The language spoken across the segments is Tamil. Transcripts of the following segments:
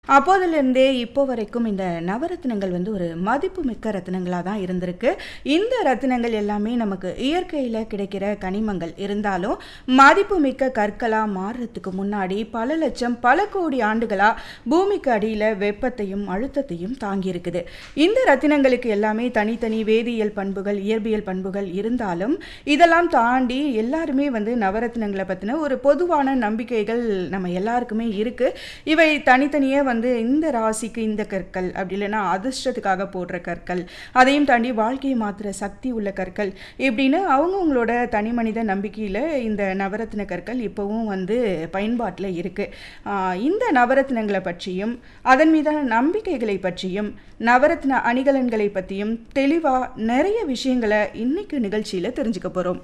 அப்போதிலிருந்தே இப்போ வரைக்கும் இந்த நவரத்தினங்கள் வந்து ஒரு மதிப்புமிக்க ரத்தினங்களாக தான் இருந்திருக்கு இந்த ரத்தினங்கள் எல்லாமே நமக்கு இயற்கையில் கிடைக்கிற கனிமங்கள் இருந்தாலும் மதிப்புமிக்க கற்களாக மாறுறதுக்கு முன்னாடி பல லட்சம் பல கோடி ஆண்டுகளாக பூமிக்கு அடியில் வெப்பத்தையும் அழுத்தத்தையும் தாங்கியிருக்குது இந்த ரத்தினங்களுக்கு எல்லாமே தனித்தனி வேதியியல் பண்புகள் இயற்பியல் பண்புகள் இருந்தாலும் இதெல்லாம் தாண்டி எல்லாருமே வந்து நவரத்தினங்களை பற்றின ஒரு பொதுவான நம்பிக்கைகள் நம்ம எல்லாருக்குமே இருக்கு இவை தனித்தனியே வந்து இந்த ராசிக்கு இந்த கற்கள் அப்படி இல்லைன்னா அதிர்ஷ்டத்துக்காக போடுற கற்கள் அதையும் தாண்டி வாழ்க்கையை மாற்றுற சக்தி உள்ள கற்கள் இப்படின்னு அவங்கவுங்களோட தனி மனித நம்பிக்கையில் இந்த நவரத்தின கற்கள் இப்போவும் வந்து பயன்பாட்டில் இருக்கு ஆஹ் இந்த நவரத்தினங்களை பற்றியும் அதன் மீதான நம்பிக்கைகளை பற்றியும் நவரத்ன அணிகலன்களை பற்றியும் தெளிவாக நிறைய விஷயங்களை இன்னைக்கு நிகழ்ச்சியில் தெரிஞ்சுக்க போகிறோம்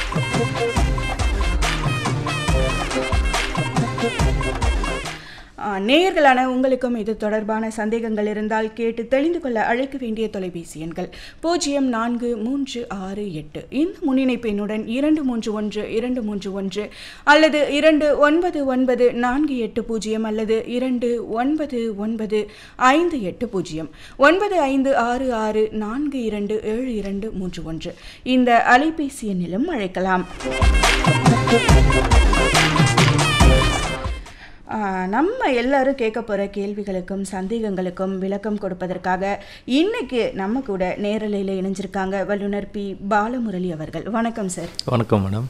ஆ, நேயர்களான உங்களுக்கும் இது தொடர்பான சந்தேகங்கள் இருந்தால் கேட்டு தெளிந்து கொள்ள அழைக்க வேண்டிய தொலைபேசி எண்கள் பூஜ்ஜியம் நான்கு மூன்று ஆறு எட்டு இந்த முன்னிணைப்பு எண்ணுடன் இரண்டு மூன்று ஒன்று இரண்டு மூன்று ஒன்று அல்லது இரண்டு ஒன்பது ஒன்பது நான்கு எட்டு பூஜ்ஜியம் அல்லது இரண்டு ஒன்பது ஒன்பது ஐந்து எட்டு பூஜ்ஜியம் ஒன்பது ஐந்து ஆறு ஆறு நான்கு இரண்டு ஏழு இரண்டு மூன்று ஒன்று இந்த அலைபேசி எண்ணிலும் அழைக்கலாம் ஆஹ் நம்ம எல்லாரும் கேட்க போகிற கேள்விகளுக்கும் சந்தேகங்களுக்கும் விளக்கம் கொடுப்பதற்காக இன்னைக்கு நம்ம கூட நேரலையில் இணைஞ்சிருக்காங்க வல்லுனர் பி பாலமுரளி அவர்கள் வணக்கம் சார் வணக்கம் மேடம்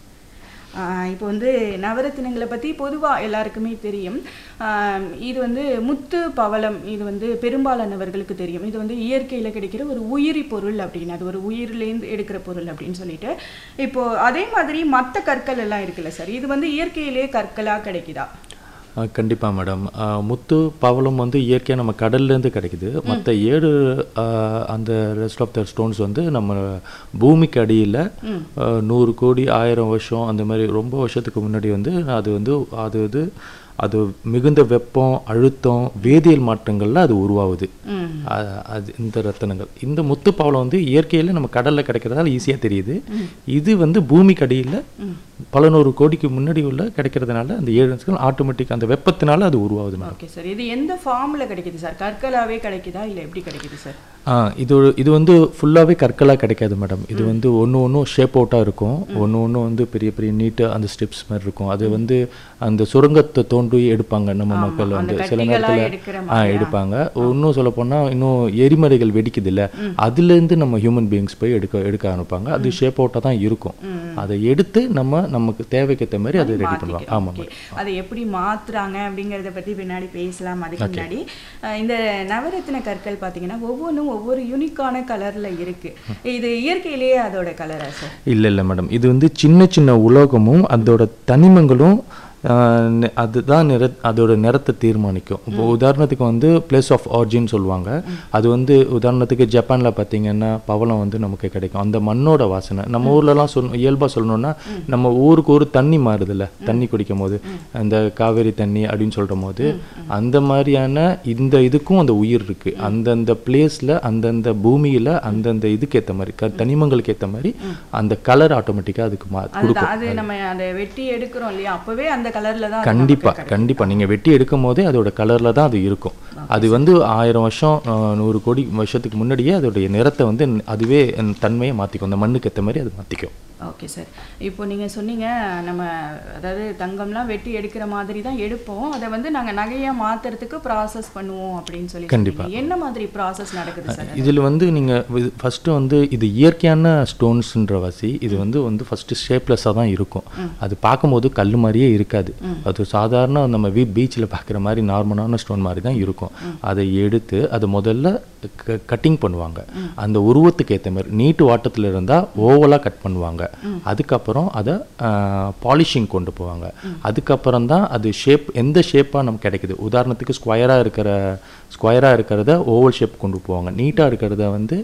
ஆஹ் இப்போ வந்து நவரத்தினங்களை பற்றி பொதுவாக எல்லாருக்குமே தெரியும் ஆஹ் இது வந்து முத்து பவளம் இது வந்து பெரும்பாலானவர்களுக்கு தெரியும் இது வந்து இயற்கையில் கிடைக்கிற ஒரு உயிரி பொருள் அப்படின்னு அது ஒரு உயிர்லேருந்து எடுக்கிற பொருள் அப்படின்னு சொல்லிட்டு இப்போ அதே மாதிரி மற்ற கற்கள் எல்லாம் இருக்குல்ல சார் இது வந்து இயற்கையிலே கற்களாக கிடைக்குதா கண்டிப்பாக மேடம் ஆஹ் முத்து பவளம் வந்து இயற்கையாக நம்ம கடல்லேருந்து கிடைக்குது மற்ற ஏழு ஆஹ் அந்த ரெஸ்ட் ஆஃப் த ஸ்டோன்ஸ் வந்து நம்ம பூமிக்கு அடியில் நூறு கோடி ஆயிரம் வருஷம் அந்த மாதிரி ரொம்ப வருஷத்துக்கு முன்னாடி வந்து அது வந்து அது வந்து அது மிகுந்த வெப்பம் அழுத்தம் வேதியியல் மாற்றங்கள்ல அது உருவாகுது ம் அ- அது இந்த ரத்தினங்கள் இந்த முத்து பவளம் வந்து இயற்கையில் நம்ம கடலில் கிடைக்கிறதால ஈஸியாக தெரியுது இது வந்து பூமிக்கு அடியில் பல நூறு கோடிக்கு முன்னாடி உள்ள கிடைக்கிறதுனால அந்த ஏழு ஆட்டோமேட்டிக் அந்த வெப்பத்தினால அது உருவாகுது மேடம் ஓகே சார் இது எந்த ஃபார்மில் கிடைக்குது சார் கற்களாவே கிடைக்குதா இல்லை எப்படி கிடைக்குது சார் ஆ இது ஒரு- இது வந்து ஃபுல்லாகவே கற்களாக கிடைக்காது மேடம் இது வந்து ஒன்று ஒன்றும் ஷேப் அவுட்டாக இருக்கும் ஒன்று ஒன்று வந்து பெரிய பெரிய நீட்டாக அந்த ஸ்டெப்ஸ் மாதிரி இருக்கும் அது வந்து அந்த சுரங்கத்தை தோண்டி எடுப்பாங்க நம்ம மக்கள் அந்த வந்து சில கட்டிகளா நேரத்தில் எடுக்கிற ஆ எடுப்பாங்க இன்னும் சொல்ல போனால் இன்னும் எரிமலைகள் வெடிக்குது இல்லை அதுலேருந்து நம்ம ஹியூமன் பீயிங்ஸ் போய் எடுக்க எடுக்க ஆரம்பிப்பாங்க அது ஷேப் அவுட்டாக தான் இருக்கும் அதை எடுத்து நம்ம நமக்கு தேவைக்கேற்ற மாதிரி அதை ரெடி பண்ணுவாங்க ஆமாம் ஓகே அதை எப்படி மாத்துறாங்க அப்படிங்கறத பத்தி பின்னாடி பேசலாம் அதுக்கு முன்னாடி அஹ், இந்த நவரத்தின கற்கள் பாத்தீங்கன்னா ஒவ்வொன்றும் ஒவ்வொரு யூனிக்கான கலர்ல இருக்கு இது இயற்கையிலேயே அதோட கலரா சார் இல்லை இல்லை மேடம் இது வந்து சின்ன சின்ன உலோகமும் அதோட தனிமங்களும் ஆஹ், நெ- அதுதான் நிற அதோட நிறத்தை தீர்மானிக்கும் இப்போ உதாரணத்துக்கு வந்து பிளேஸ் ஆஃப் ஆர்ஜின் சொல்லுவாங்க அது வந்து உதாரணத்துக்கு ஜப்பானில் பார்த்தீங்கன்னா பவளம் வந்து நமக்கு கிடைக்கும் அந்த மண்ணோட வாசனை நம்ம ஊர்லலாம் சொல் இயல்பாக சொல்லணும்னா நம்ம ஊருக்கு ஊர் தண்ணி மாறுதுல்ல தண்ணி குடிக்கும் போது அந்த காவேரி தண்ணி அப்படின்னு சொல்கிற போது அந்த மாதிரியான இந்த இதுக்கும் அந்த உயிர் இருக்கு அந்தந்த பிளேஸில் அந்தந்த பூமியில் அந்தந்த இதுக்கு ஏற்ற மாதிரி க தனிமங்களுக்கு ஏற்ற மாதிரி அந்த கலர் ஆட்டோமேட்டிக்காக அதுக்கு மா அதுதான் அது நம்ம அதை வெட்டி எடுக்கிறோம் இல்லையா அப்பவே அந்த கலர்ல தான் அது கண்டிப்பா நமக்கு கண்டிப்பா நீங்க வெட்டி எடுக்கும் போதே அதோட கலர்ல தான் அது இருக்கும் அது வந்து ஆயிரம் வருஷம் ஆஹ், நூறு கோடி வருஷத்துக்கு முன்னாடியே அதோடைய நிறத்தை வந்து அதுவே அந்த தன்மையை மாத்திக்கும் அந்த மண்ணுக்கு ஏற்ற மாதிரி அது மாத்திக்கும் ஓகே சார் இப்போ நீங்கள் சொன்னீங்க நம்ம அதாவது தங்கம்லாம் வெட்டி எடுக்கிற மாதிரி தான் எடுப்போம் அதை வந்து நாங்கள் நகையாக மாற்றுறதுக்கு ப்ராசஸ் பண்ணுவோம் அப்படின்னு சொல்லி கண்டிப்பா. சொன்னீங்க. என்ன மாதிரி ப்ராசஸ் நடக்குது சார் இதில் வந்து நீங்கள் ஃபஸ்ட்டு வந்து இது இயற்கையான ஸ்டோன்ஸ்ன்ற வாசி இது வந்து வந்து ஃபஸ்ட்டு ஷேப்லெஸ்ஸாக தான் இருக்கும் அது பார்க்கும்போது கல் மாதிரியே இருக்காது அது சாதாரண நம்ம வீ பீச்சில் பார்க்குற மாதிரி நார்மலான ஸ்டோன் மாதிரி தான் இருக்கும் அதை எடுத்து அதை முதல்ல கட்டிங் பண்ணுவாங்க அந்த உருவத்துக்கு ஏற்ற மாதிரி நீட்டு வாட்டத்தில் இருந்தால் ஓவலாக கட் பண்ணுவாங்க அதுக்கப்புறம் அதை பாலிஷிங் கொண்டு போவாங்க அதுக்கப்புறம் தான் அது ஷேப் எந்த ஷேப்பாக நமக்கு கிடைக்குது உதாரணத்துக்கு ஸ்கொயராக இருக்கிற ஸ்கொயராக இருக்கிறத ஓவல் ஷேப் கொண்டு போவாங்க நீட்டாக இருக்கிறத வந்து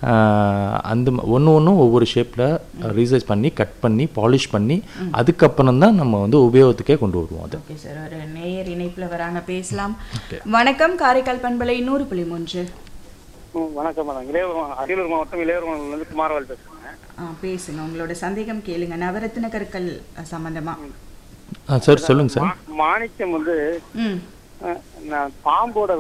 ஆஹ், அந்த ஒன்று ஒன்றும் ஒவ்வொரு ஷேப்பில் ரீசைஸ் பண்ணி கட் பண்ணி பாலிஷ் பண்ணி அதுக்கப்புறம் தான் நம்ம வந்து உபயோகத்துக்கே கொண்டு வருவோம் அதை ஓகே சார் ஒரு நேயர் இணைப்புல வராங்க பேசலாம் வணக்கம் காரைக்கால் பண்பலை நூறு புள்ளி மூன்று ம், வணக்கம் மேடம் இளையவர் அரியலூர் மாவட்டம் இளையவர்மன்லேருந்து குமாரவேல் பேசுகிறேன் ஆ, பேசுங்க உங்களோட சந்தேகம் கேளுங்க நவரத்தின கற்கள் அஹ், சம்பந்தமா ஆ சார் சொல்லுங்கள் சார் மாணிக்கம் வந்து ம் அஹ், நான் பாம்போட